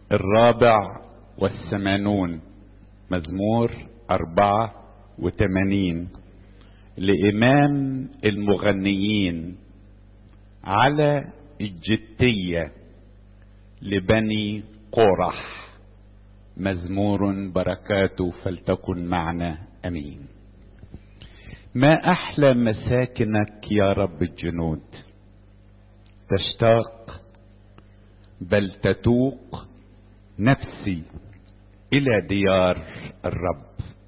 الرابع والثمانون مزمور أربعة وثمانين لإمام المغنيين على الجتية لبني قرح مزمور بركاته فلتكن معنا امين ما احلى مساكنك يا رب الجنود تشتاق بل تتوق نفسي الى ديار الرب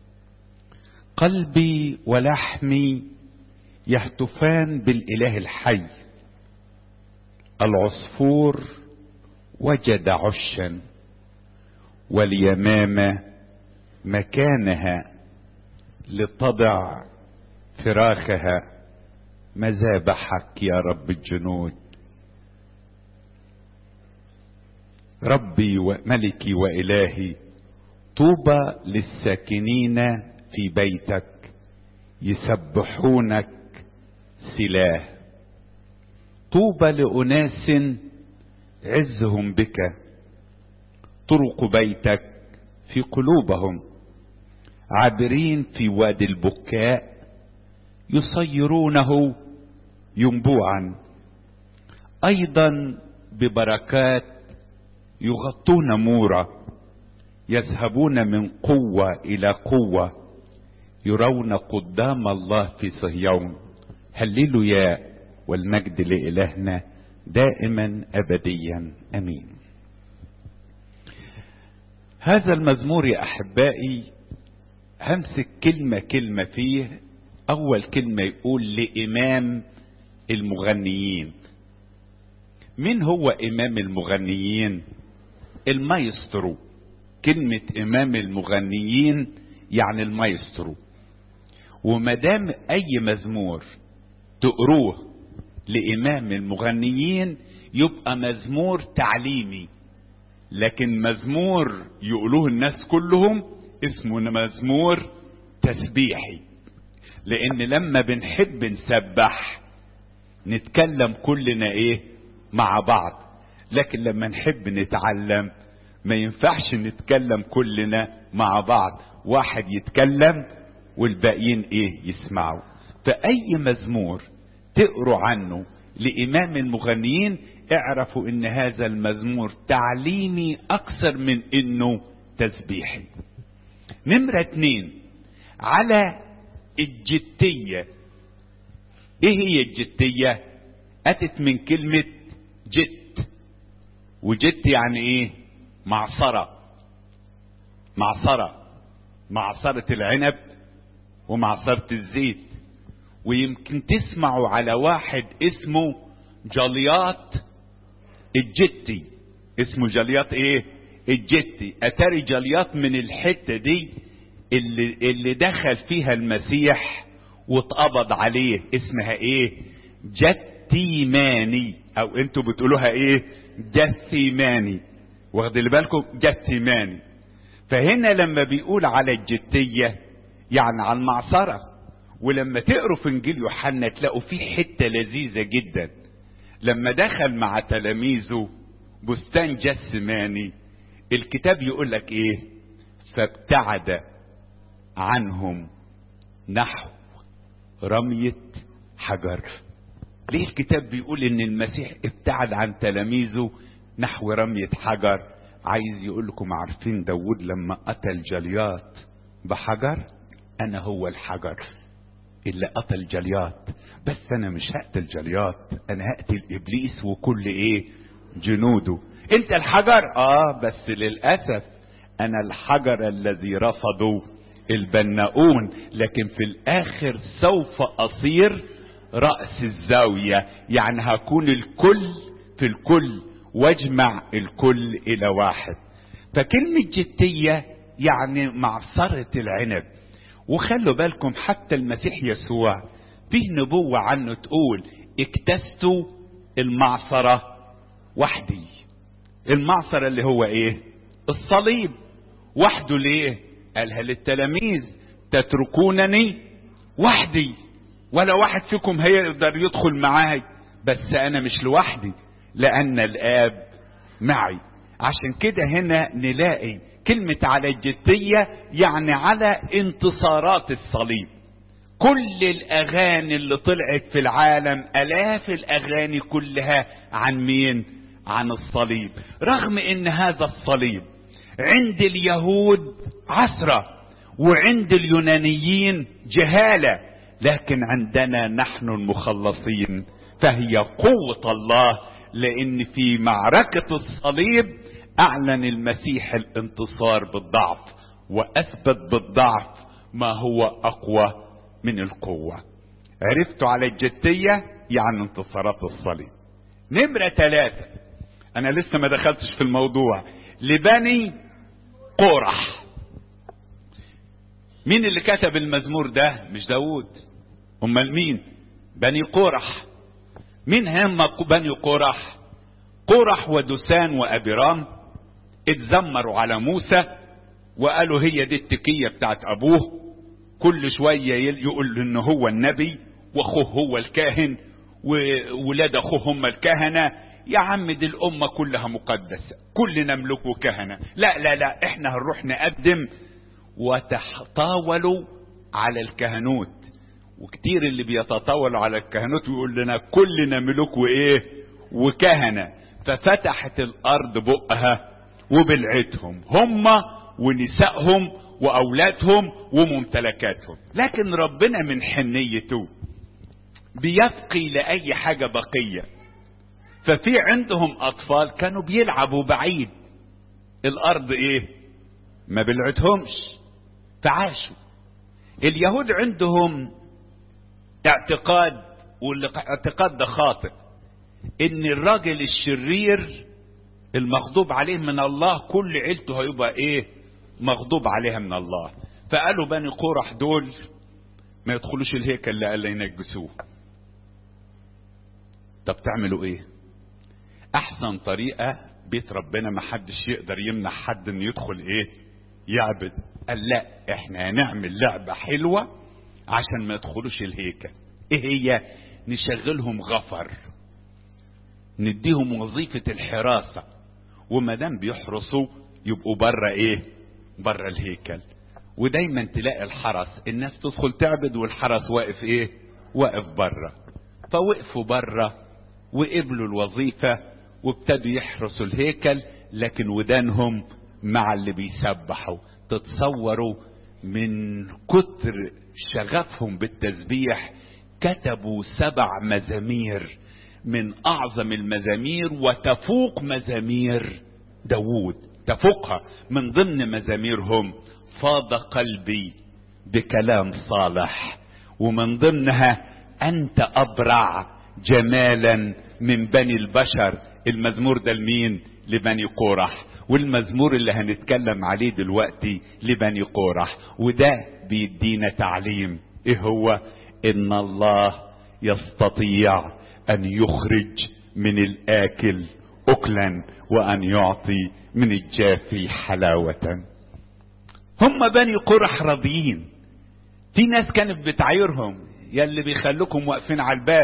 قلبي ولحمي يهتفان بالاله الحي العصفور وجد عشا واليمامه مكانها لتضع فراخها مذابحك يا رب الجنود ربي وملكي والهي طوبى للساكنين في بيتك يسبحونك سلاه طوبى لاناس عزهم بك طرق بيتك في قلوبهم عابرين في وادي البكاء يصيرونه ينبوعا ايضا ببركات يغطون مورا يذهبون من قوه الى قوه يرون قدام الله في صهيون هللوا يا والمجد لالهنا دائما ابديا امين هذا المزمور يا احبائي همسك كلمه كلمه فيه اول كلمه يقول لامام المغنيين مين هو امام المغنيين المايسترو كلمه امام المغنيين يعني المايسترو ومدام اي مزمور تقروه لامام المغنيين يبقى مزمور تعليمي لكن مزمور يقولوه الناس كلهم اسمه مزمور تسبيحي لان لما بنحب نسبح نتكلم كلنا ايه مع بعض لكن لما نحب نتعلم ما ينفعش نتكلم كلنا مع بعض واحد يتكلم والباقيين ايه يسمعوا فاي مزمور تقروا عنه لامام المغنيين اعرفوا ان هذا المزمور تعليمي اكثر من انه تسبيحي نمرة اتنين على الجتية ايه هي الجتية اتت من كلمة جت وجت يعني ايه معصرة معصرة معصرة العنب ومعصرة الزيت ويمكن تسمعوا على واحد اسمه جليات الجتي اسمه جليات ايه الجتي اتاري جليات من الحتة دي اللي, اللي دخل فيها المسيح واتقبض عليه اسمها ايه جتيماني او انتوا بتقولوها ايه جثيماني واخدين بالكم جثيماني فهنا لما بيقول على الجتية يعني على المعصرة ولما تقروا في انجيل يوحنا تلاقوا في حتة لذيذة جدا لما دخل مع تلاميذه بستان جسماني الكتاب يقول لك ايه فابتعد عنهم نحو رمية حجر ليه الكتاب بيقول ان المسيح ابتعد عن تلاميذه نحو رمية حجر عايز يقول لكم عارفين داود لما قتل جليات بحجر انا هو الحجر اللي قتل جليات بس انا مش هقتل جليات انا هقتل ابليس وكل ايه جنوده انت الحجر اه بس للاسف انا الحجر الذي رفضه البناؤون لكن في الاخر سوف اصير راس الزاويه يعني هكون الكل في الكل واجمع الكل الى واحد فكلمه جتيه يعني معصره العنب وخلوا بالكم حتى المسيح يسوع فيه نبوة عنه تقول اكتست المعصرة وحدي المعصرة اللي هو ايه الصليب وحده ليه قالها للتلاميذ تتركونني وحدي ولا واحد فيكم هيقدر يدخل معاي بس انا مش لوحدي لان الاب معي عشان كده هنا نلاقي كلمة على الجدية يعني على انتصارات الصليب كل الاغاني اللي طلعت في العالم الاف الاغاني كلها عن مين عن الصليب رغم ان هذا الصليب عند اليهود عسرة وعند اليونانيين جهالة لكن عندنا نحن المخلصين فهي قوة الله لان في معركة الصليب اعلن المسيح الانتصار بالضعف واثبت بالضعف ما هو اقوى من القوة عرفتوا على الجدية يعني انتصارات الصليب نمرة ثلاثة انا لسه ما دخلتش في الموضوع لبني قرح مين اللي كتب المزمور ده مش داود امال مين بني قرح مين هم بني قرح قرح ودسان وابرام اتذمروا على موسى وقالوا هي دي التكية بتاعت ابوه كل شوية يقول ان هو النبي واخوه هو الكاهن وولاد اخوه هم الكهنة يا عم دي الامة كلها مقدسة كلنا ملوك وكهنة لا لا لا احنا هنروح نقدم وتطاولوا على الكهنوت وكتير اللي بيتطاولوا على الكهنوت ويقول لنا كلنا ملوك وايه وكهنة ففتحت الارض بقها وبلعتهم هم ونسائهم واولادهم وممتلكاتهم لكن ربنا من حنيته بيبقي لاي حاجه بقيه ففي عندهم اطفال كانوا بيلعبوا بعيد الارض ايه ما بلعتهمش فعاشوا اليهود عندهم اعتقاد والاعتقاد ده خاطئ ان الراجل الشرير المغضوب عليه من الله كل عيلته هيبقى ايه مغضوب عليها من الله فقالوا بني قرح دول ما يدخلوش الهيكل اللي قال ينجسوه طب تعملوا ايه احسن طريقة بيت ربنا ما حدش يقدر يمنع حد انه يدخل ايه يعبد قال لا احنا هنعمل لعبة حلوة عشان ما يدخلوش الهيكل ايه هي نشغلهم غفر نديهم وظيفة الحراسة وما دام بيحرسوا يبقوا بره ايه بره الهيكل ودايما تلاقي الحرس الناس تدخل تعبد والحرس واقف ايه واقف بره فوقفوا بره وقبلوا الوظيفة وابتدوا يحرسوا الهيكل لكن ودانهم مع اللي بيسبحوا تتصوروا من كتر شغفهم بالتسبيح كتبوا سبع مزامير من اعظم المزامير وتفوق مزامير داوود تفوقها من ضمن مزاميرهم فاض قلبي بكلام صالح ومن ضمنها انت ابرع جمالا من بني البشر المزمور ده لمين لبني قورح والمزمور اللي هنتكلم عليه دلوقتي لبني قورح وده بيدينا تعليم ايه هو ان الله يستطيع ان يخرج من الاكل اكلا وان يعطي من الجافي حلاوة هم بني قرح راضيين في ناس كانت بتعايرهم يا اللي بيخلوكم واقفين على الباب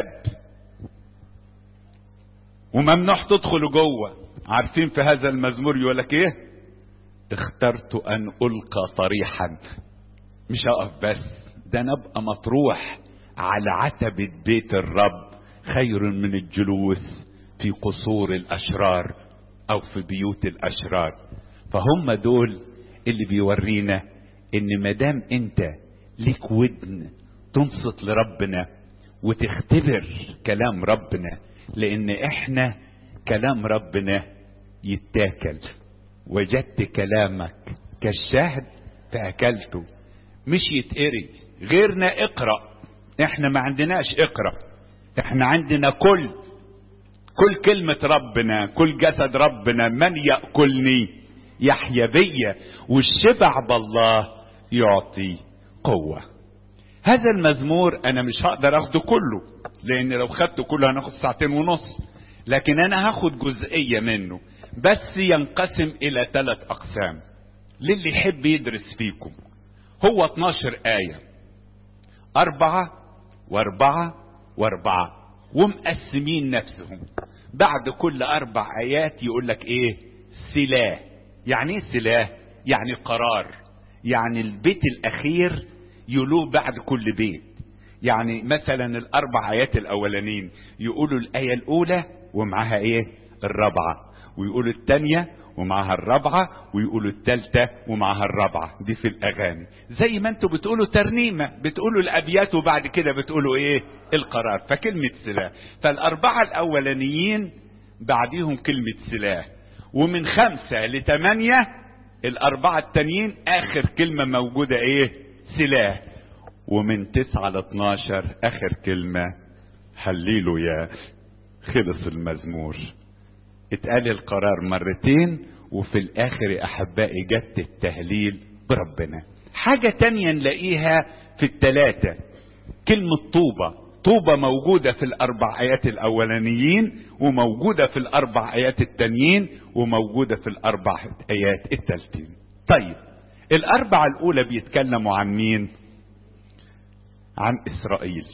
وممنوع تدخلوا جوه عارفين في هذا المزمور يقول لك ايه اخترت ان القى طريحا مش هقف بس ده انا ابقى مطروح على عتبة بيت الرب خير من الجلوس في قصور الاشرار او في بيوت الاشرار فهم دول اللي بيورينا ان مدام انت ليك ودن تنصت لربنا وتختبر كلام ربنا لان احنا كلام ربنا يتاكل وجدت كلامك كالشهد فاكلته مش يتقري غيرنا اقرا احنا ما عندناش اقرا احنا عندنا كل كل كلمة ربنا كل جسد ربنا من يأكلني يحيا بيا والشبع بالله يعطي قوة هذا المزمور انا مش هقدر اخده كله لان لو خدته كله هناخد ساعتين ونص لكن انا هاخد جزئية منه بس ينقسم الى ثلاث اقسام للي يحب يدرس فيكم هو 12 آية أربعة وأربعة وأربعة ومقسمين نفسهم بعد كل أربع آيات يقول لك إيه سلاح يعني ايه سلاح يعني قرار يعني البيت الاخير يلوه بعد كل بيت يعني مثلا الاربع ايات الاولانيين يقولوا الايه الاولى ومعاها ايه الرابعه ويقولوا الثانيه ومعها الرابعة ويقولوا التالتة ومعها الرابعة دي في الأغاني زي ما انتوا بتقولوا ترنيمة بتقولوا الأبيات وبعد كده بتقولوا إيه القرار فكلمة سلاح فالأربعة الأولانيين بعديهم كلمة سلاح ومن خمسة لثمانية الأربعة التانيين آخر كلمة موجودة إيه سلاح ومن تسعة ل 12 آخر كلمة هللوا يا خلص المزمور اتقال القرار مرتين وفي الاخر يا احبائي جت التهليل بربنا حاجة تانية نلاقيها في التلاتة كلمة طوبة طوبة موجودة في الاربع ايات الاولانيين وموجودة في الاربع ايات التانيين وموجودة في الاربع ايات التالتين طيب الاربعة الاولى بيتكلموا عن مين عن اسرائيل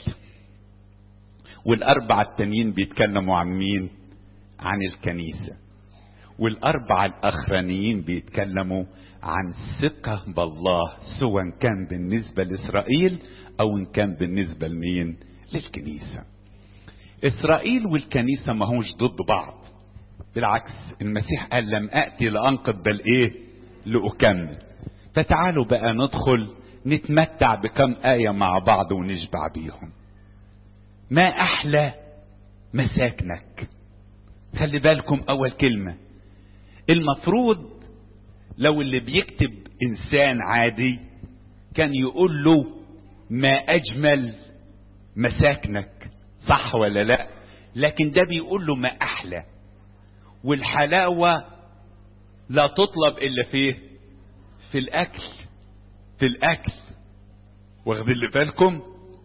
والاربعة التانيين بيتكلموا عن مين عن الكنيسة والأربعة الأخرانيين بيتكلموا عن ثقة بالله سواء كان بالنسبة لإسرائيل أو إن كان بالنسبة لمين للكنيسة إسرائيل والكنيسة ما همش ضد بعض بالعكس المسيح قال لم أأتي لأنقض بل إيه لأكمل فتعالوا بقى ندخل نتمتع بكم آية مع بعض ونشبع بيهم ما أحلى مساكنك خلي بالكم اول كلمة المفروض لو اللي بيكتب انسان عادي كان يقول له ما اجمل مساكنك صح ولا لا لكن ده بيقول له ما احلى والحلاوة لا تطلب الا في في الاكل في الاكل واخد اللي بالكم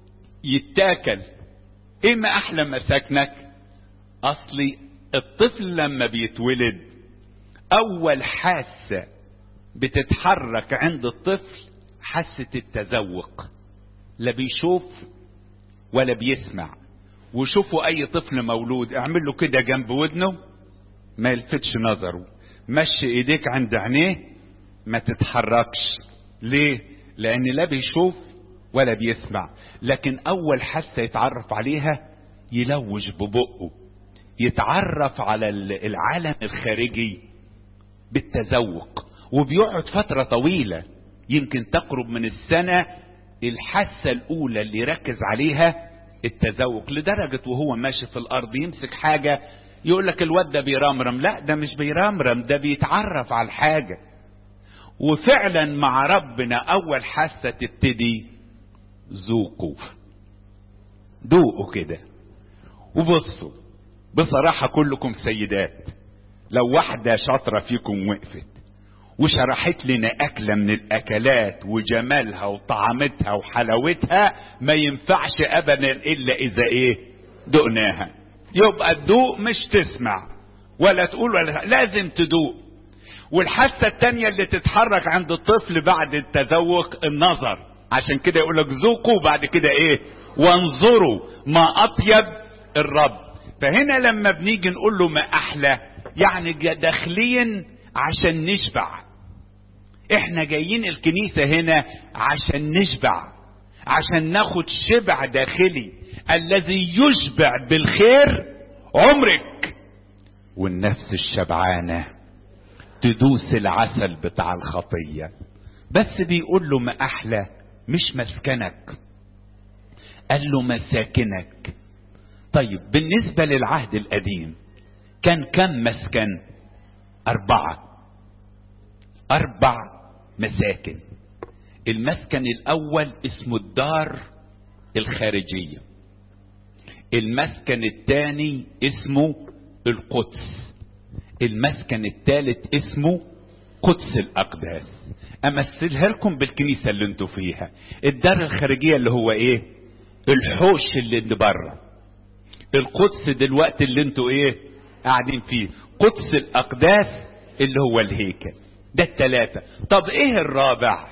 يتاكل ايه ما احلى مساكنك اصلي الطفل لما بيتولد اول حاسة بتتحرك عند الطفل حاسة التذوق لا بيشوف ولا بيسمع وشوفوا اي طفل مولود اعمل له كده جنب ودنه ما يلفتش نظره مشي ايديك عند عينيه ما تتحركش ليه لان لا بيشوف ولا بيسمع لكن اول حاسة يتعرف عليها يلوج ببقه يتعرف على العالم الخارجي بالتذوق وبيقعد فترة طويلة يمكن تقرب من السنة الحاسة الأولى اللي يركز عليها التذوق لدرجة وهو ماشي في الأرض يمسك حاجة يقول لك الواد ده بيرمرم لا ده مش بيرمرم ده بيتعرف على الحاجة وفعلا مع ربنا أول حاسة تبتدي ذوقوا ذوقوا كده وبصوا بصراحة كلكم سيدات لو واحدة شاطرة فيكم وقفت وشرحت لنا أكلة من الأكلات وجمالها وطعمتها وحلاوتها ما ينفعش أبدا إلا إذا إيه دقناها يبقى تدوق مش تسمع ولا تقول ولا لازم تدوق والحاسة التانية اللي تتحرك عند الطفل بعد التذوق النظر عشان كده يقول لك ذوقوا بعد كده ايه وانظروا ما اطيب الرب فهنا لما بنيجي نقول له ما احلى يعني داخليا عشان نشبع احنا جايين الكنيسة هنا عشان نشبع عشان ناخد شبع داخلي الذي يشبع بالخير عمرك والنفس الشبعانة تدوس العسل بتاع الخطية بس بيقول له ما احلى مش مسكنك قال له مساكنك طيب بالنسبة للعهد القديم كان كم مسكن أربعة أربع مساكن المسكن الأول اسمه الدار الخارجية المسكن الثاني اسمه القدس المسكن الثالث اسمه قدس الأقداس أمثلها لكم بالكنيسة اللي انتوا فيها الدار الخارجية اللي هو ايه الحوش اللي بره القدس دلوقتي اللي انتوا ايه قاعدين فيه قدس الاقداس اللي هو الهيكل ده التلاتة طب ايه الرابع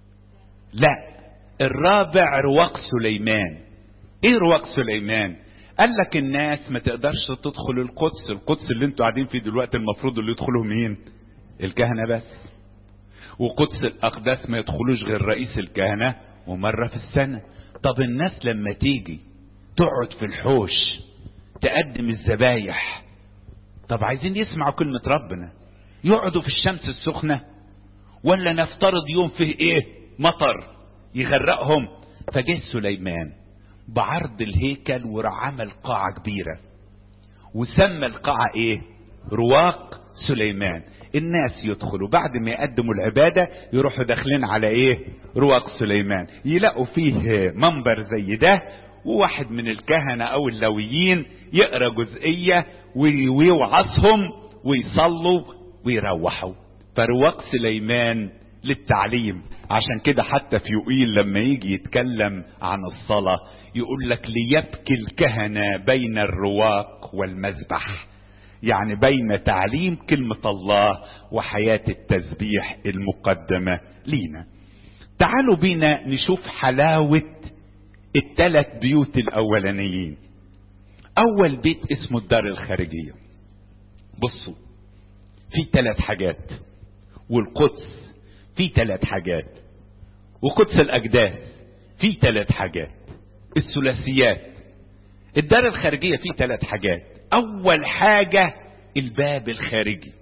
لا الرابع رواق سليمان ايه رواق سليمان قال لك الناس ما تقدرش تدخل القدس القدس اللي انتوا قاعدين فيه دلوقتي المفروض اللي يدخلوا مين الكهنة بس وقدس الأقداس ما يدخلوش غير رئيس الكهنة ومرة في السنة طب الناس لما تيجي تقعد في الحوش تقدم الذبايح طب عايزين يسمعوا كلمة ربنا يقعدوا في الشمس السخنة ولا نفترض يوم فيه ايه مطر يغرقهم فجه سليمان بعرض الهيكل وراح عمل قاعة كبيرة وسمى القاعة ايه رواق سليمان الناس يدخلوا بعد ما يقدموا العبادة يروحوا داخلين على ايه رواق سليمان يلاقوا فيه منبر زي ده وواحد من الكهنة او اللويين يقرا جزئية ويوعظهم ويصلوا ويروحوا فرواق سليمان للتعليم عشان كده حتى في يوئيل لما يجي يتكلم عن الصلاة يقول لك ليبكي الكهنة بين الرواق والمذبح يعني بين تعليم كلمة الله وحياة التسبيح المقدمة لينا تعالوا بينا نشوف حلاوة الثلاث بيوت الأولانيين أول بيت اسمه الدار الخارجية بصوا في ثلاث حاجات والقدس في ثلاث حاجات وقدس الأجداث في ثلاث حاجات الثلاثيات الدار الخارجية في ثلاث حاجات أول حاجة الباب الخارجي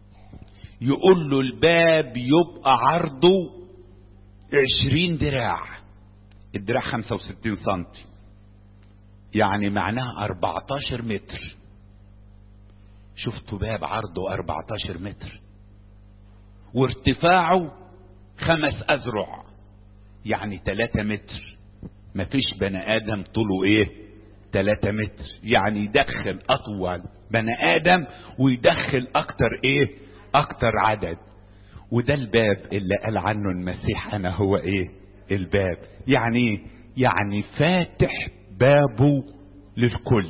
يقول له الباب يبقى عرضه عشرين دراع الدراع خمسة وستين سنتي يعني معناها أربعتاشر متر شفتوا باب عرضه أربعتاشر متر وارتفاعه خمس أذرع يعني تلاتة متر مفيش بني آدم طوله إيه تلاتة متر يعني يدخل أطول بني آدم ويدخل أكتر إيه أكتر عدد وده الباب اللي قال عنه المسيح أنا هو إيه الباب يعني يعني فاتح بابه للكل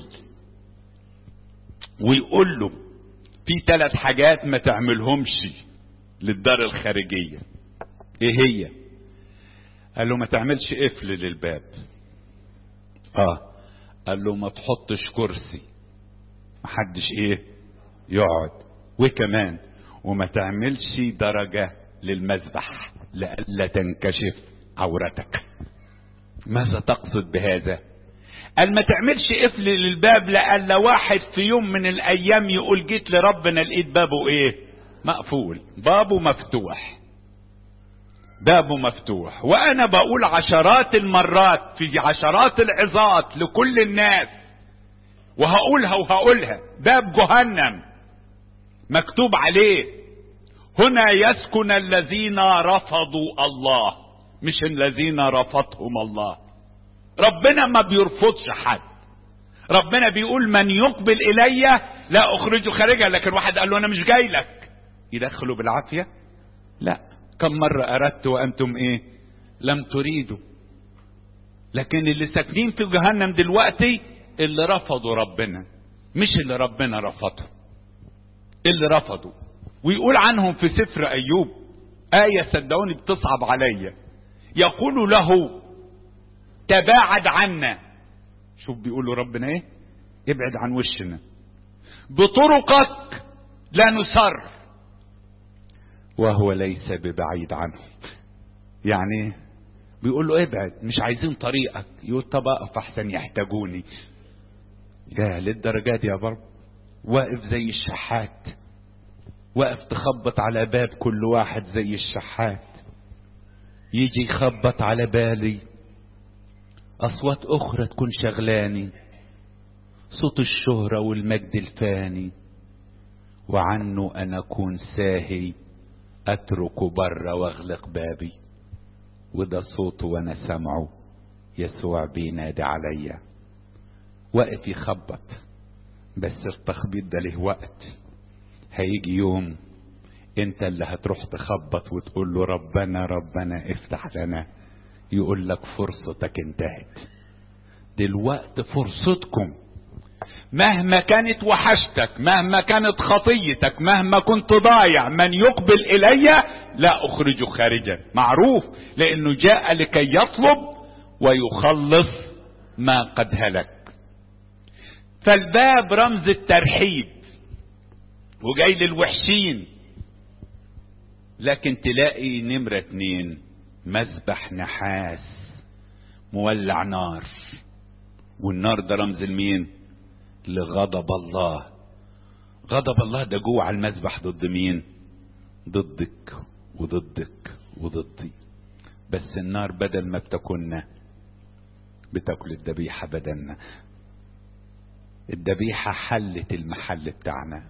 ويقول له في ثلاث حاجات ما تعملهمش للدار الخارجية ايه هي قال له ما تعملش قفل للباب اه قال له ما تحطش كرسي محدش ايه يقعد وكمان وما تعملش درجة للمذبح لئلا تنكشف عورتك ماذا تقصد بهذا قال ما تعملش قفل للباب لألا واحد في يوم من الأيام يقول جيت لربنا لقيت بابه إيه مقفول بابه مفتوح بابه مفتوح وأنا بقول عشرات المرات في عشرات العظات لكل الناس وهقولها وهقولها باب جهنم مكتوب عليه هنا يسكن الذين رفضوا الله مش الذين رفضهم الله ربنا ما بيرفضش حد ربنا بيقول من يقبل الي لا اخرجه خارجا لكن واحد قال له انا مش جاي لك يدخله بالعافيه لا كم مره اردت وانتم ايه لم تريدوا لكن اللي ساكنين في جهنم دلوقتي اللي رفضوا ربنا مش اللي ربنا رفضه اللي رفضوا ويقول عنهم في سفر ايوب ايه صدقوني بتصعب عليا يقول له تباعد عنا شوف بيقولوا ربنا ايه ابعد عن وشنا بطرقك لا نسر وهو ليس ببعيد عنه يعني بيقول له ابعد مش عايزين طريقك يقول طب اقف احسن يحتاجوني يا للدرجات دي يا برب واقف زي الشحات واقف تخبط على باب كل واحد زي الشحات يجي يخبط على بالي أصوات أخرى تكون شغلاني صوت الشهرة والمجد الفاني وعنه أنا أكون ساهي أترك بره وأغلق بابي وده صوته وأنا سامعه يسوع بينادي عليا واقف يخبط بس التخبيط ده له وقت هيجي يوم انت اللي هتروح تخبط وتقول له ربنا ربنا افتح لنا يقول لك فرصتك انتهت دلوقتي فرصتكم مهما كانت وحشتك مهما كانت خطيتك مهما كنت ضايع من يقبل الي لا اخرجه خارجا معروف لانه جاء لكي يطلب ويخلص ما قد هلك فالباب رمز الترحيب وجاي للوحشين لكن تلاقي نمرة اتنين مذبح نحاس مولع نار والنار ده رمز لمين لغضب الله غضب الله ده جوه على المذبح ضد مين ضدك وضدك وضدي بس النار بدل ما بتاكلنا بتاكل الذبيحة بدلنا الذبيحة حلت المحل بتاعنا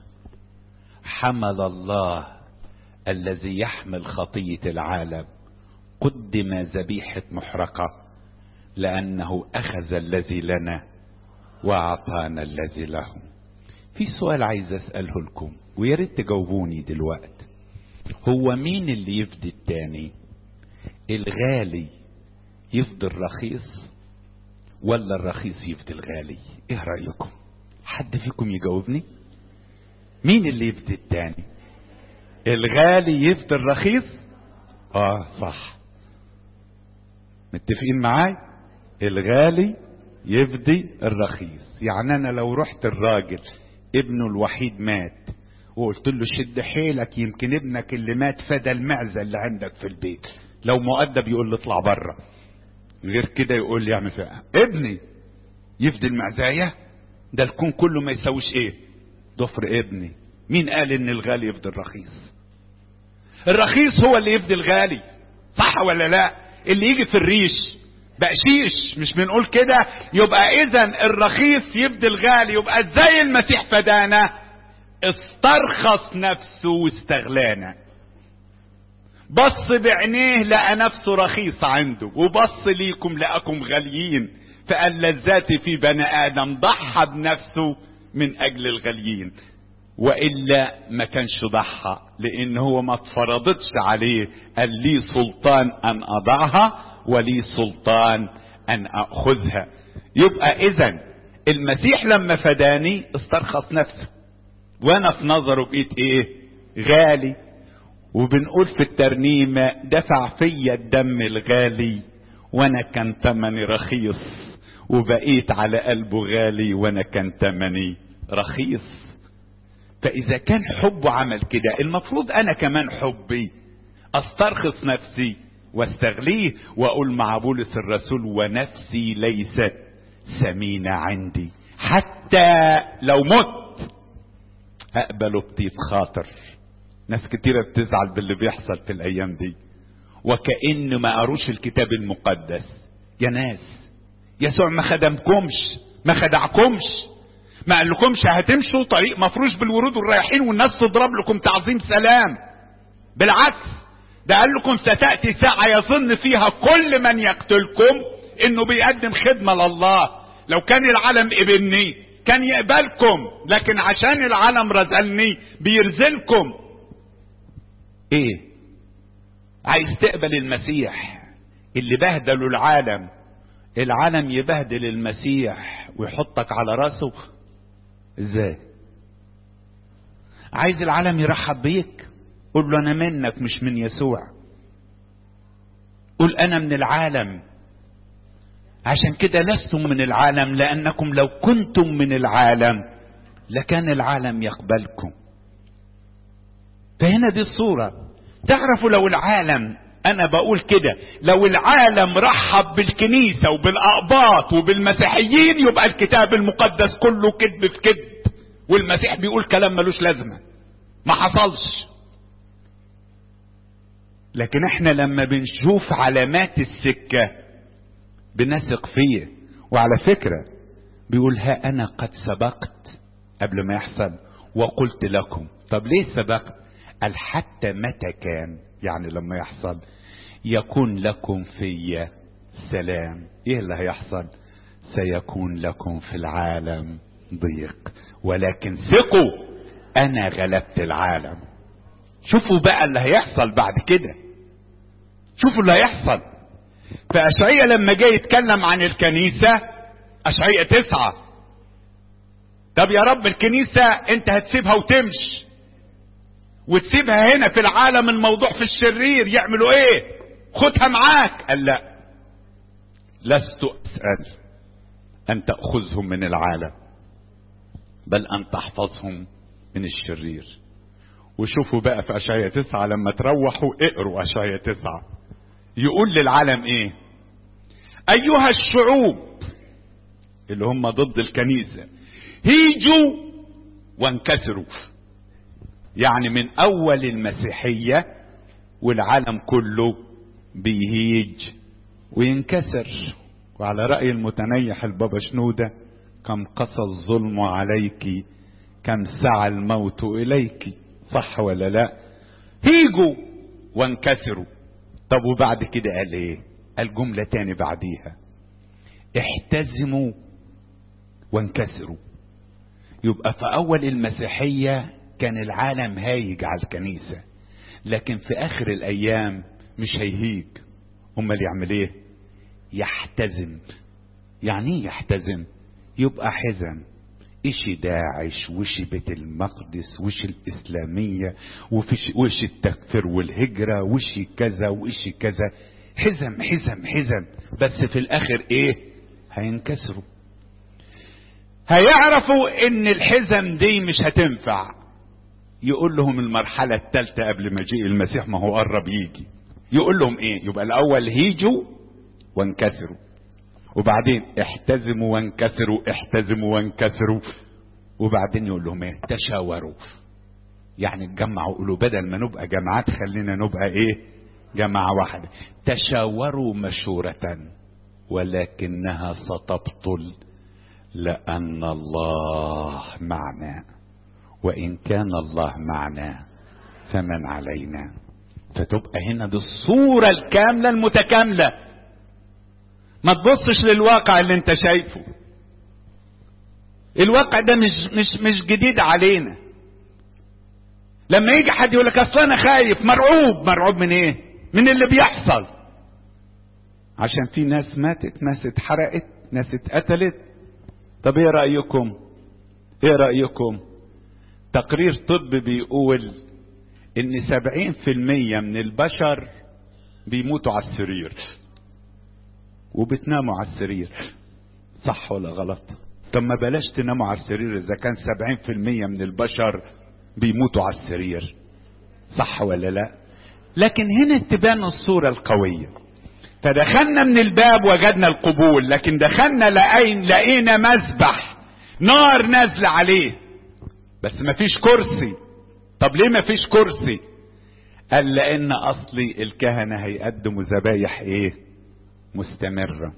حمل الله الذي يحمل خطية العالم قدم ذبيحة محرقة لأنه أخذ الذي لنا وأعطانا الذي له في سؤال عايز أسأله لكم ويا ريت تجاوبوني دلوقتي هو مين اللي يفدي التاني الغالي يفدي الرخيص ولا الرخيص يفدي الغالي ايه رأيكم حد فيكم يجاوبني مين اللي يفدي التاني الغالي يفدي الرخيص اه صح متفقين معاي الغالي يفدي الرخيص يعني انا لو رحت الراجل ابنه الوحيد مات وقلت له شد حيلك يمكن ابنك اللي مات فدى المعزه اللي عندك في البيت لو مؤدب يقول لي اطلع بره غير كده يقول لي يعني فيها ابني يفدي المعزايه ده الكون كله ما يساويش ايه ضفر ابني مين قال ان الغالي يفدي الرخيص الرخيص هو اللي يفدي الغالي صح ولا لا اللي يجي في الريش بقشيش مش بنقول كده يبقى اذا الرخيص يفدي الغالي يبقى ازاي المسيح فدانا استرخص نفسه واستغلانا بص بعينيه لقى نفسه رخيص عنده وبص ليكم لقاكم غاليين فقال لذاتي في بني ادم ضحى بنفسه من اجل الغاليين والا ما كانش ضحى لان هو ما اتفرضتش عليه قال لي سلطان ان اضعها ولي سلطان ان اخذها يبقى اذا المسيح لما فداني استرخص نفسه وانا في نظره بقيت ايه غالي وبنقول في الترنيمة دفع فيا الدم الغالي وانا كان تمني رخيص وبقيت على قلبه غالي وانا كان تمني رخيص فاذا كان حبه عمل كده المفروض انا كمان حبي استرخص نفسي واستغليه واقول مع بولس الرسول ونفسي ليست ثمينة عندي حتى لو مت اقبله بطيب خاطر ناس كتيرة بتزعل باللي بيحصل في الايام دي وكأن ما قروش الكتاب المقدس يا ناس يسوع ما خدمكمش ما خدعكمش ما قال لكمش هتمشوا طريق مفروش بالورود والرايحين والناس تضرب لكم تعظيم سلام بالعكس ده قال لكم ستأتي ساعة يظن فيها كل من يقتلكم انه بيقدم خدمة لله لو كان العالم قبلني كان يقبلكم لكن عشان العالم رزلني بيرزلكم ايه عايز تقبل المسيح اللي بهدلوا العالم العالم يبهدل المسيح ويحطك على راسه ازاي عايز العالم يرحب بيك قول له انا منك مش من يسوع قول انا من العالم عشان كده لستم من العالم لانكم لو كنتم من العالم لكان العالم يقبلكم فهنا دي الصورة تعرفوا لو العالم انا بقول كده لو العالم رحب بالكنيسة وبالاقباط وبالمسيحيين يبقى الكتاب المقدس كله كذب في كذب والمسيح بيقول كلام ملوش لازمة ما حصلش لكن احنا لما بنشوف علامات السكة بنثق فيه وعلى فكرة بيقول ها انا قد سبقت قبل ما يحصل وقلت لكم طب ليه سبقت قال حتى متى كان يعني لما يحصل يكون لكم في سلام ايه اللي هيحصل سيكون لكم في العالم ضيق ولكن ثقوا انا غلبت العالم شوفوا بقى اللي هيحصل بعد كده شوفوا اللي هيحصل فأشعية لما جاي يتكلم عن الكنيسة أشعية تسعة طب يا رب الكنيسة انت هتسيبها وتمشي وتسيبها هنا في العالم الموضوع في الشرير يعملوا ايه خدها معاك قال لا لست اسأل ان تأخذهم من العالم بل ان تحفظهم من الشرير وشوفوا بقى في اشعياء تسعة لما تروحوا اقروا اشعياء تسعة يقول للعالم ايه ايها الشعوب اللي هم ضد الكنيسة هيجوا وانكسروا يعني من اول المسيحية والعالم كله بيهيج وينكسر وعلى رأي المتنيح البابا شنودة كم قسى الظلم عليك كم سعى الموت إليك صح ولا لا هيجوا وانكسروا طب وبعد كده قال ايه قال جملة تاني بعديها احتزموا وانكسروا يبقى في اول المسيحية كان العالم هايج على الكنيسة لكن في اخر الايام مش هيهيج امال يعمل ايه يحتزم يعني ايه يحتزم يبقى حزن إشي داعش وشي بيت المقدس وشي الإسلامية وشي التكفير والهجرة وشي كذا وشي كذا حزم حزم حزم بس في الآخر إيه هينكسروا هيعرفوا إن الحزم دي مش هتنفع يقول لهم المرحلة الثالثة قبل مجيء المسيح ما هو قرب يجي يقول لهم إيه يبقى الأول هيجوا وانكسروا وبعدين احتزموا وانكسروا احتزموا وانكسروا وبعدين يقول لهم ايه تشاوروا يعني اتجمعوا قولوا بدل ما نبقى جماعات خلينا نبقى ايه جماعة واحدة تشاوروا مشورة ولكنها ستبطل لأن الله معنا وإن كان الله معنا فمن علينا فتبقى هنا دي الصورة الكاملة المتكاملة ما تبصش للواقع اللي انت شايفه الواقع ده مش مش مش جديد علينا لما يجي حد يقول لك اصل انا خايف مرعوب مرعوب من ايه من اللي بيحصل عشان في ناس ماتت ناس اتحرقت ناس اتقتلت طب ايه رايكم ايه رايكم تقرير طب بيقول ان سبعين في المية من البشر بيموتوا على السرير وبتناموا على السرير صح ولا غلط طب ما بلاش تناموا على السرير اذا كان سبعين في المية من البشر بيموتوا على السرير صح ولا لا لكن هنا تبان الصورة القوية فدخلنا من الباب وجدنا القبول لكن دخلنا لقين لقينا مسبح نار نازلة عليه بس مفيش كرسي طب ليه مفيش كرسي قال لان اصلي الكهنة هيقدموا ذبايح ايه مستمرة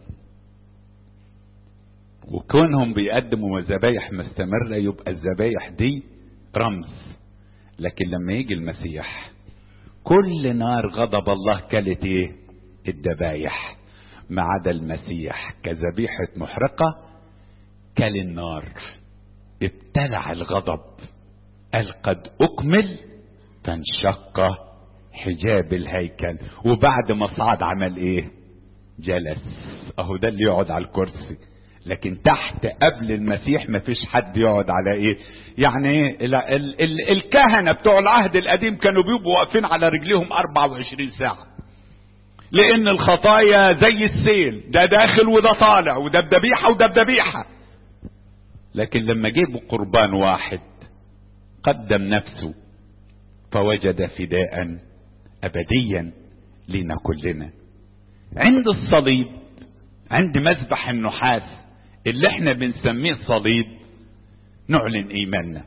وكونهم بيقدموا ذبايح مستمرة يبقى الذبايح دي رمز لكن لما يجي المسيح كل نار غضب الله كلت ايه الذبايح ما عدا المسيح كذبيحة محرقة كل النار ابتلع الغضب قال قد اكمل فانشق حجاب الهيكل وبعد ما صعد عمل ايه جلس اهو ده اللي يقعد على الكرسي لكن تحت قبل المسيح ما فيش حد يقعد على ايه يعني ايه ال ال ال الكهنة بتوع العهد القديم كانوا بيبقوا واقفين على رجليهم 24 ساعة لان الخطايا زي السيل ده داخل وده طالع وده بذبيحة وده بذبيحة لكن لما جيبوا قربان واحد قدم نفسه فوجد فداء ابديا لنا كلنا عند الصليب عند مذبح النحاس اللي احنا بنسميه صليب نعلن ايماننا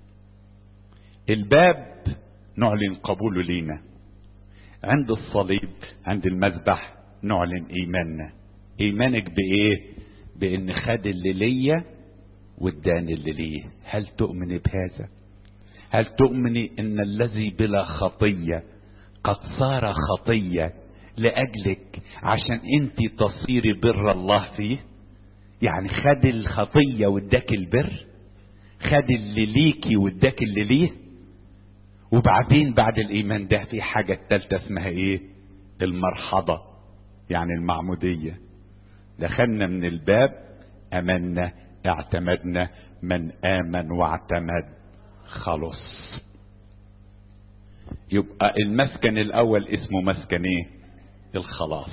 الباب نعلن قبوله لينا عند الصليب عند المذبح نعلن ايماننا ايمانك بايه بان خد اللي ليا واداني اللي ليه هل تؤمن بهذا هل تؤمني ان الذي بلا خطيه قد صار خطيه لاجلك عشان انت تصيري بر الله فيه يعني خد الخطيه واداك البر خد اللي ليكي واداك اللي ليه وبعدين بعد الايمان ده في حاجه التالتة اسمها ايه المرحضه يعني المعموديه دخلنا من الباب امنا اعتمدنا من امن واعتمد خلص يبقى المسكن الاول اسمه مسكن ايه الخلاص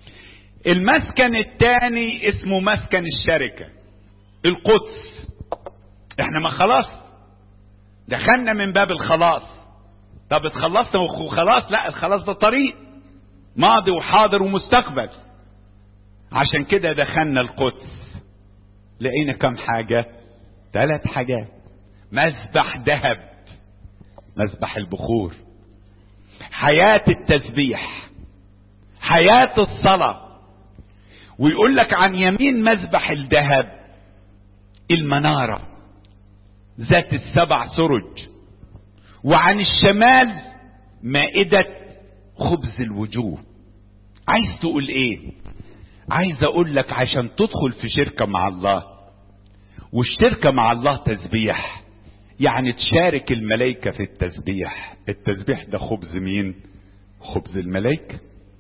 المسكن الثاني اسمه مسكن الشركه القدس احنا ما خلاص دخلنا من باب الخلاص طب اتخلصنا وخلاص لا الخلاص ده طريق ماضي وحاضر ومستقبل عشان كده دخلنا القدس لقينا كم حاجة ثلاث حاجات مذبح ذهب مذبح البخور حياة التسبيح حياة الصلاة ويقول لك عن يمين مذبح الذهب المنارة ذات السبع سرج وعن الشمال مائدة خبز الوجوه عايز تقول ايه عايز اقول لك عشان تدخل في شركة مع الله والشركة مع الله تسبيح يعني تشارك الملائكة في التسبيح التسبيح ده خبز مين خبز الملائكة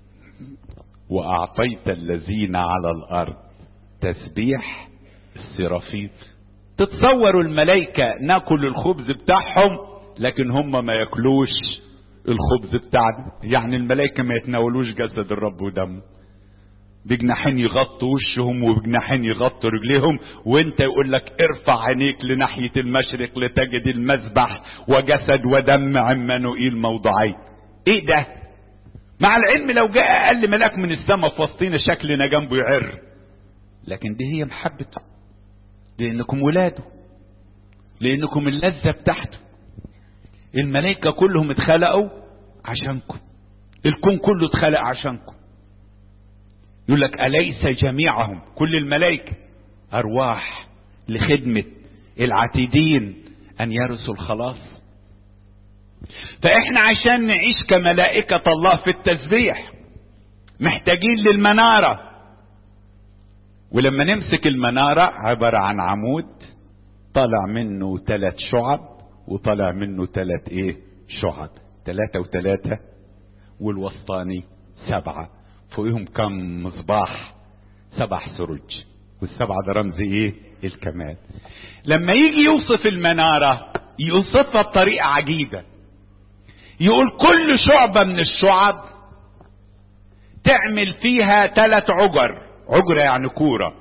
واعطيت الذين على الارض تسبيح السرافيم تتصوروا الملائكة ناكل الخبز بتاعهم لكن هم ما ياكلوش الخبز بتاعنا يعني الملائكة ما يتناولوش جسد الرب ودمه بجناحين يغطوا وشهم وبجناحين يغطوا رجليهم وانت يقول لك ارفع عينيك لناحية المشرق لتجد المذبح وجسد ودم عمانوئيل موضعين ايه ده مع العلم لو جاء اقل ملاك من السماء في وسطينا شكلنا جنبه يعر لكن دي هي محبته لانكم ولاده لانكم اللذة بتاعته الملائكة كلهم اتخلقوا عشانكم الكون كله اتخلق عشانكم يقول لك أليس جميعهم كل الملائكة أرواح لخدمة العتيدين أن يرثوا الخلاص فإحنا عشان نعيش كملائكة الله في التسبيح محتاجين للمنارة ولما نمسك المنارة عبارة عن عمود طالع منه ثلاث شعب وطالع منه ثلاث ايه شعب ثلاثة وثلاثة والوسطاني سبعة فوقهم كم مصباح سبع سرج والسبعة ده رمز ايه الكمال لما يجي يوصف المنارة يوصفها بطريقة عجيبة يقول كل شعبة من الشعب تعمل فيها ثلاث عجر عجرة يعني كورة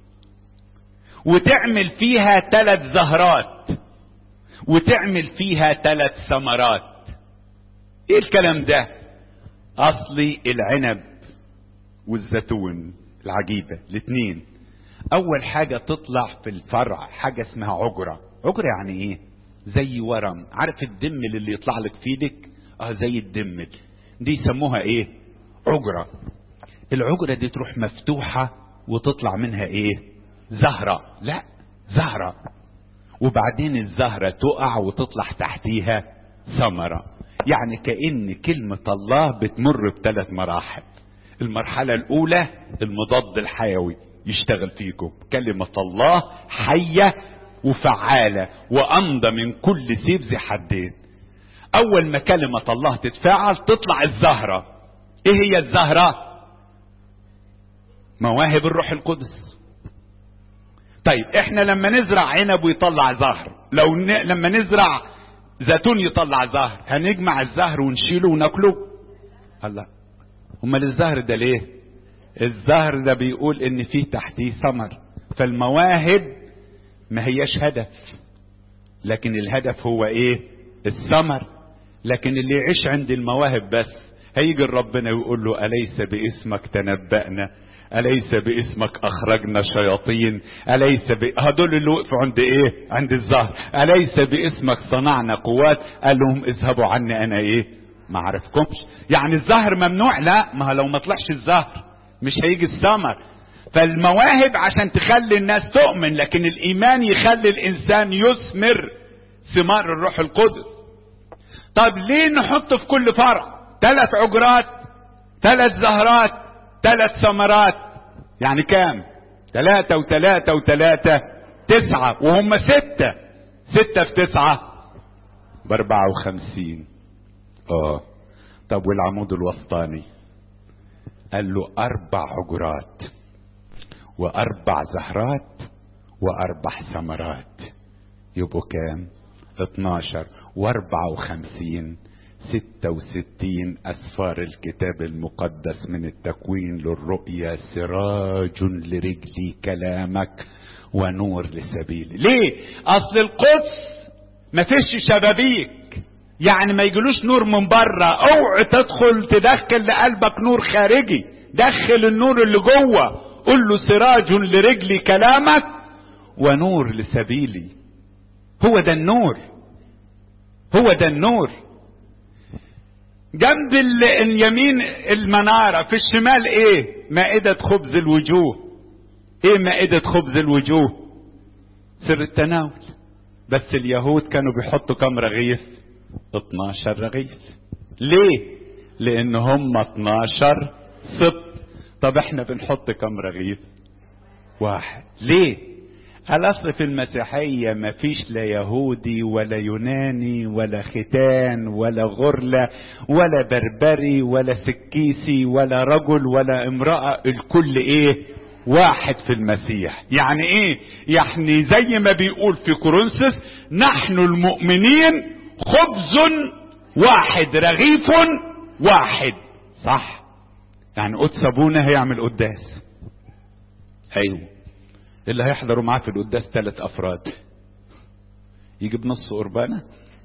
وتعمل فيها ثلاث زهرات وتعمل فيها ثلاث ثمرات ايه الكلام ده اصلي العنب والزيتون العجيبة الاثنين اول حاجة تطلع في الفرع حاجة اسمها عجرة عجرة يعني ايه زي ورم عارف الدمل اللي يطلع لك في ايدك اه زي الدمل دي يسموها ايه عجرة العجرة دي تروح مفتوحة وتطلع منها ايه زهرة لا زهرة وبعدين الزهرة تقع وتطلع تحتيها ثمرة يعني كأن كلمة الله بتمر بثلاث مراحل المرحلة الأولى المضاد الحيوي يشتغل فيكم كلمة الله حية وفعالة وأمضى من كل سيف ذي حدين أول ما كلمة الله تتفاعل تطلع الزهرة إيه هي الزهرة؟ مواهب الروح القدس طيب احنا لما نزرع عنب ويطلع زهر لو ن... لما نزرع زيتون يطلع زهر هنجمع الزهر ونشيله وناكله الله امال الزهر ده ليه الزهر ده بيقول ان فيه تحتيه ثمر فالمواهب ما هياش هدف لكن الهدف هو ايه الثمر لكن اللي يعيش عند المواهب بس هيجي ربنا ويقول له اليس باسمك تنبأنا أليس باسمك أخرجنا شياطين أليس ب... هدول اللي وقفوا عند إيه عند الزهر أليس باسمك صنعنا قوات قال لهم اذهبوا عني أنا إيه ما عرفكمش يعني الزهر ممنوع لا ما لو ما طلعش الزهر مش هيجي الثمر فالمواهب عشان تخلي الناس تؤمن لكن الإيمان يخلي الإنسان يثمر ثمار الروح القدس طب ليه نحط في كل فرع ثلاث عجرات ثلاث زهرات ثلاث ثمرات يعني كام ثلاثة وثلاثة وثلاثة تسعة وهم ستة ستة في تسعة باربعة وخمسين اه طب والعمود الوسطاني قال له اربع عجرات واربع زهرات واربع ثمرات يبقوا كام اتناشر واربعة وخمسين ستة وستين أسفار الكتاب المقدس من التكوين للرؤيا سراج لرجلي كلامك ونور لسبيلي ليه أصل القدس ما فيش شبابيك يعني ما يجلوش نور من بره اوعى تدخل تدخل لقلبك نور خارجي دخل النور اللي جوه قل له سراج لرجلي كلامك ونور لسبيلي هو ده النور هو ده النور جنب اليمين المنارة في الشمال ايه مائدة خبز الوجوه ايه مائدة خبز الوجوه سر التناول بس اليهود كانوا بيحطوا كم رغيف 12 رغيف ليه لان هم 12 سبط طب احنا بنحط كم رغيف واحد ليه الاصل في المسيحية ما فيش لا يهودي ولا يوناني ولا ختان ولا غرلة ولا بربري ولا سكيسي ولا رجل ولا امرأة الكل ايه واحد في المسيح يعني ايه يعني زي ما بيقول في كورنثوس نحن المؤمنين خبز واحد رغيف واحد صح يعني قدس ابونا هيعمل قداس ايوه اللي هيحضروا معاه في القداس ثلاث افراد يجيب نص قربانه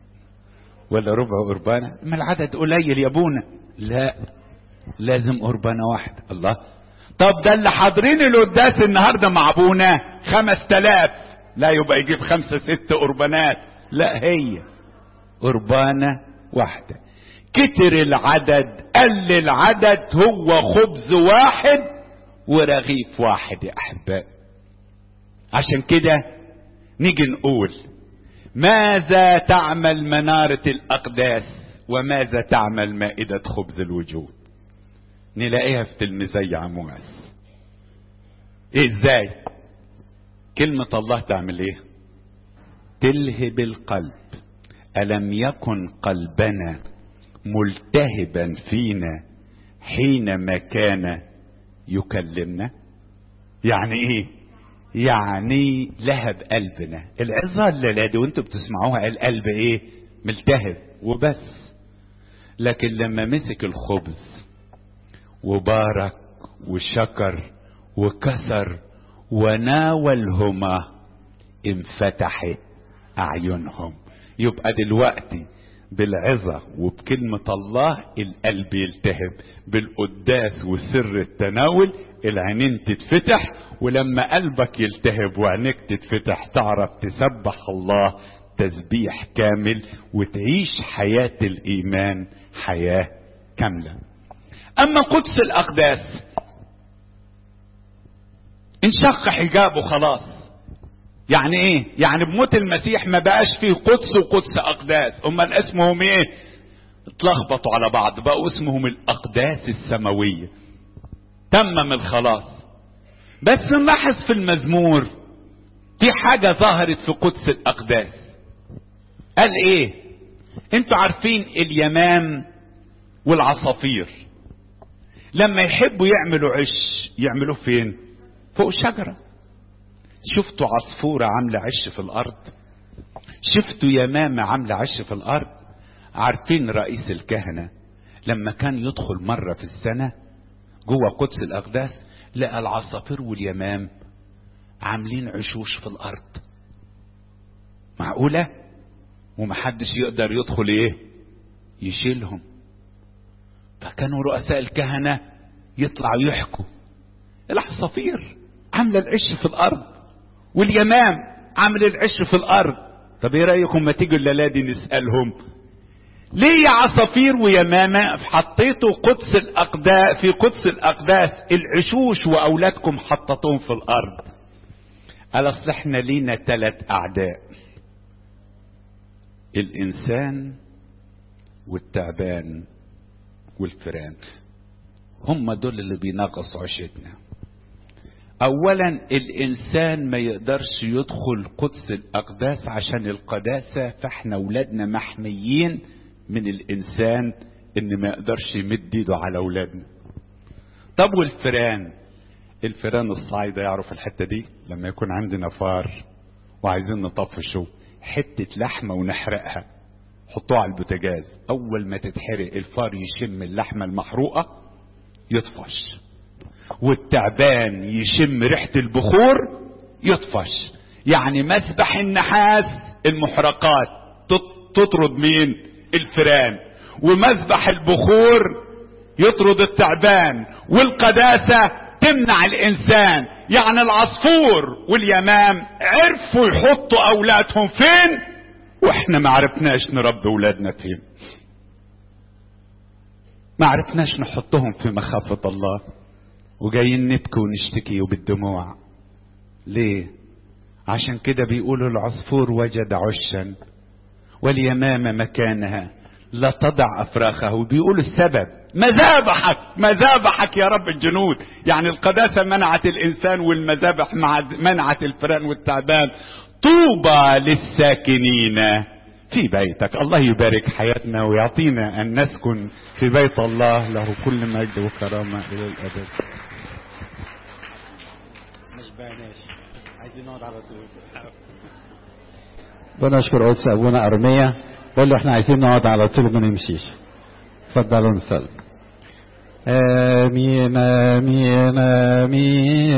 ولا ربع قربانه ما العدد قليل يا ابونا لا لازم قربانه واحده الله طب ده اللي حاضرين القداس النهارده مع ابونا خمس تلاف لا يبقى يجيب خمسة ست قربانات لا هي قربانة واحدة كتر العدد قل العدد هو خبز واحد ورغيف واحد يا أحبائي عشان كده نيجي نقول ماذا تعمل منارة الأقداس وماذا تعمل مائدة خبز الوجود نلاقيها في تلميذي عمواس ايه ازاي كلمة الله تعمل ايه تلهب القلب ألم يكن قلبنا ملتهبا فينا حينما كان يكلمنا يعني ايه يعني لهب قلبنا العظة الليلة دي وانتوا بتسمعوها القلب ايه ملتهب وبس لكن لما مسك الخبز وبارك وشكر وكسر وناولهما انفتحت اعينهم يبقى دلوقتي بالعظة وبكلمة الله القلب يلتهب بالقداس وسر التناول العينين تتفتح ولما قلبك يلتهب وعينيك تتفتح تعرف تسبح الله تسبيح كامل وتعيش حياة الإيمان حياة كاملة أما قدس الأقداس انشق حجابه خلاص يعني ايه يعني بموت المسيح ما بقاش فيه قدس وقدس اقداس امال اسمهم ايه اتلخبطوا على بعض بقوا اسمهم الاقداس السماوية تمم الخلاص بس نلاحظ في المزمور في حاجة ظهرت في قدس الاقداس قال ايه انتوا عارفين اليمام والعصافير لما يحبوا يعملوا عش يعملوه فين فوق شجرة شفتوا عصفورة عاملة عش في الأرض شفتوا يمامة عاملة عش في الأرض عارفين رئيس الكهنة لما كان يدخل مرة في السنة جوه قدس الأقداس لقى العصافير واليمام عاملين عشوش في الأرض معقولة ومحدش يقدر يدخل ايه يشيلهم فكانوا رؤساء الكهنة يطلعوا يحكوا العصافير عامله العش في الارض واليمام عامل العش في الارض طب ايه رايكم ما تيجوا الليله دي نسالهم ليه يا عصافير ويمامه حطيتوا قدس الاقداس في قدس الاقداس العشوش واولادكم حطيتوهم في الارض قال اصل احنا لينا ثلاث اعداء الانسان والتعبان والفئران هم دول اللي بينقصوا عيشتنا اولا الانسان ما يقدرش يدخل قدس الاقداس عشان القداسة فاحنا اولادنا محميين من الانسان ان ما يقدرش يمد ايده على اولادنا طب والفئران الفئران الصعيدة يعرف الحتة دي لما يكون عندنا فار وعايزين نطفشه حتة لحمة ونحرقها حطوه على البوتاجاز اول ما تتحرق الفار يشم اللحمة المحروقة يطفش والتعبان يشم ريحة البخور يطفش يعني مسبح النحاس المحرقات تطرد مين الفيران ومذبح البخور يطرد التعبان والقداسة تمنع الانسان يعني العصفور واليمام عرفوا يحطوا اولادهم فين واحنا ما عرفناش نربي اولادنا فين ما عرفناش نحطهم في مخافة الله وجايين نبكي ونشتكي وبالدموع ليه عشان كده بيقولوا العصفور وجد عشا واليمامة مكانها لا تضع افراخه بيقولوا السبب مذابحك مذابحك يا رب الجنود يعني القداسة منعت الانسان والمذابح منعت الفئران والتعبان طوبى للساكنين في بيتك الله يبارك حياتنا ويعطينا ان نسكن في بيت الله له كل مجد وكرامة الى الابد مش بعناش عايزين نقعد على طول بنشكر قدس ابونا ارميا بقول له احنا عايزين نقعد على طول ما نمشيش اتفضلوا نصلي امين امين امين